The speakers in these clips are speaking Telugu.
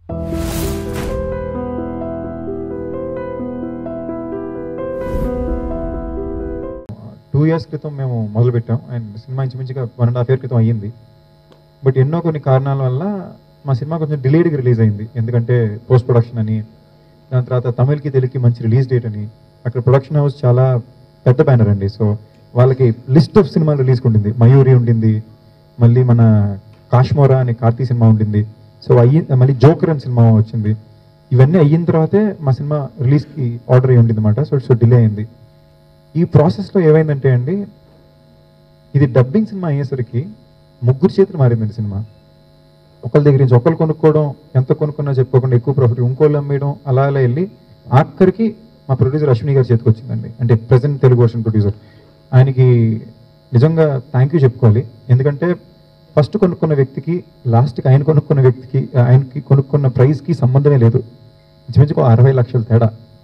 టూ ఇయర్స్ క్రితం మేము మొదలుపెట్టాం అండ్ సినిమా ఇంచుమించుగా వన్ అండ్ హాఫ్ ఇయర్ క్రితం అయ్యింది బట్ ఎన్నో కొన్ని కారణాల వల్ల మా సినిమా కొంచెం డిలేడ్గా రిలీజ్ అయింది ఎందుకంటే పోస్ట్ ప్రొడక్షన్ అని దాని తర్వాత తమిళ్కి తెలుగుకి మంచి రిలీజ్ డేట్ అని అక్కడ ప్రొడక్షన్ హౌస్ చాలా పెద్ద బ్యానర్ అండి సో వాళ్ళకి లిస్ట్ ఆఫ్ సినిమాలు రిలీజ్ ఉండింది మయూరి ఉండింది మళ్ళీ మన కాశ్మోరా అనే కార్తీ సినిమా ఉండింది సో అయ్యి మళ్ళీ జోకర్ అని సినిమా వచ్చింది ఇవన్నీ అయిన తర్వాతే మా సినిమా రిలీజ్కి ఆర్డర్ అయ్యి ఉండింది అనమాట సో సో డిలే అయింది ఈ ప్రాసెస్లో ఏమైందంటే అండి ఇది డబ్బింగ్ సినిమా అయ్యేసరికి ముగ్గురు చేతులు మారిందండి సినిమా ఒకళ్ళ దగ్గర నుంచి ఒకళ్ళు కొనుక్కోవడం ఎంత కొనుక్కున్నా చెప్పుకోకుండా ఎక్కువ ప్రాఫిట్ ఇంకోళ్ళు అమ్మేయడం అలా అలా వెళ్ళి ఆఖరికి మా ప్రొడ్యూసర్ అశ్విని గారి చేతికి వచ్చిందండి అంటే ప్రజెంట్ తెలుగు వర్షన్ ప్రొడ్యూసర్ ఆయనకి నిజంగా థ్యాంక్ యూ చెప్పుకోవాలి ఎందుకంటే ఫస్ట్ కొనుక్కున్న వ్యక్తికి లాస్ట్కి ఆయన కొనుక్కున్న వ్యక్తికి ఆయనకి కొనుక్కున్న ప్రైస్కి సంబంధమే లేదు ఇంచుమించుకు అరవై లక్షల తేడా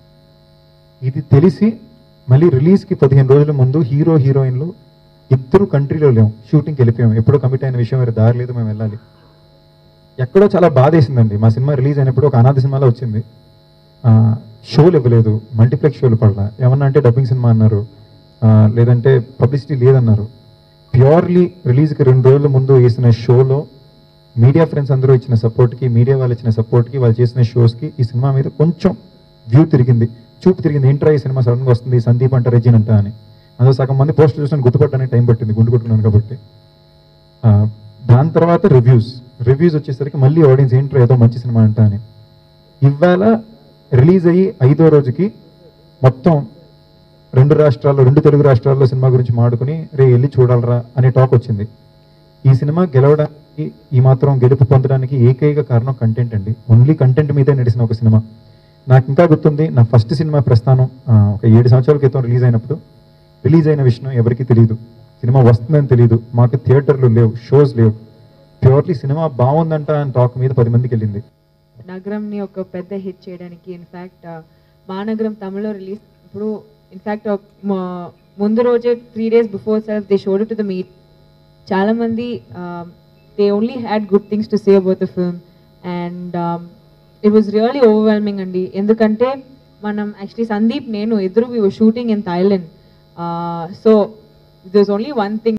ఇది తెలిసి మళ్ళీ రిలీజ్కి పదిహేను రోజుల ముందు హీరో హీరోయిన్లు ఇద్దరు కంట్రీలో లేము షూటింగ్కి వెళ్ళిపోయాం ఎప్పుడో కమిట్ అయిన విషయం వేరే దారి లేదు మేము వెళ్ళాలి ఎక్కడో చాలా బాధ వేసిందండి మా సినిమా రిలీజ్ అయినప్పుడు ఒక అనాథ సినిమాలో వచ్చింది ఆ, షోలు ఇవ్వలేదు మల్టీప్లెక్స్ షోలు పడలా ఏమన్నా అంటే డబ్బింగ్ సినిమా అన్నారు ఆ, లేదంటే పబ్లిసిటీ లేదన్నారు ప్యూర్లీ రిలీజ్కి రెండు రోజుల ముందు వేసిన షోలో మీడియా ఫ్రెండ్స్ అందరూ ఇచ్చిన సపోర్ట్కి మీడియా వాళ్ళు ఇచ్చిన సపోర్ట్కి వాళ్ళు చేసిన షోస్కి ఈ సినిమా మీద కొంచెం వ్యూ తిరిగింది చూపు తిరిగింది ఏంట్రా ఈ సినిమా సడన్గా వస్తుంది సందీప్ అంట రెజిన్ అంట అని అందులో సగం మంది పోస్టర్ చూసిన గుర్తుపట్టడానికి టైం పట్టింది గుండు కొట్టుకున్నాను కాబట్టి ఆ, దాని తర్వాత రివ్యూస్ రివ్యూస్ వచ్చేసరికి మళ్ళీ ఆడియన్స్ ఏంట్రా ఏదో మంచి సినిమా అంట అని ఇవాళ రిలీజ్ అయ్యి ఐదో రోజుకి మొత్తం రెండు రాష్ట్రాల్లో రెండు తెలుగు రాష్ట్రాల్లో సినిమా గురించి మాడుకుని రే వెళ్ళి చూడాలరా అనే టాక్ వచ్చింది ఈ సినిమా గెలవడానికి ఈ మాత్రం గెలుపు పొందడానికి ఏకైక కారణం కంటెంట్ అండి ఓన్లీ కంటెంట్ మీదే నడిచిన ఒక సినిమా నాకు ఇంకా గుర్తుంది నా ఫస్ట్ సినిమా ప్రస్థానం ఆ, ఒక ఏడు సంవత్సరాల క్రితం రిలీజ్ అయినప్పుడు రిలీజ్ అయిన విషయం ఎవరికీ తెలియదు సినిమా వస్తుందని తెలియదు మాకు థియేటర్లు లేవు షోస్ లేవు ప్యూర్లీ సినిమా బాగుందంట అని టాక్ మీద పది మందికి వెళ్ళింది నగరంని ఒక పెద్ద హిట్ చేయడానికి ఇన్ఫ్యాక్ట్ మహానగరం తమిళ్లో రిలీజ్ ఇప్పుడు ఇన్ఫ్యాక్ట్ ముందు రోజే three days before self they showed to the meet చాలా మంది they only had good things to say about the film and it was really overwhelming అండి ఎందుకంటే మనం యాక్చువల్లీ సందీప్ నేను ఇద్దరు we shooting in Thailand so this only one thing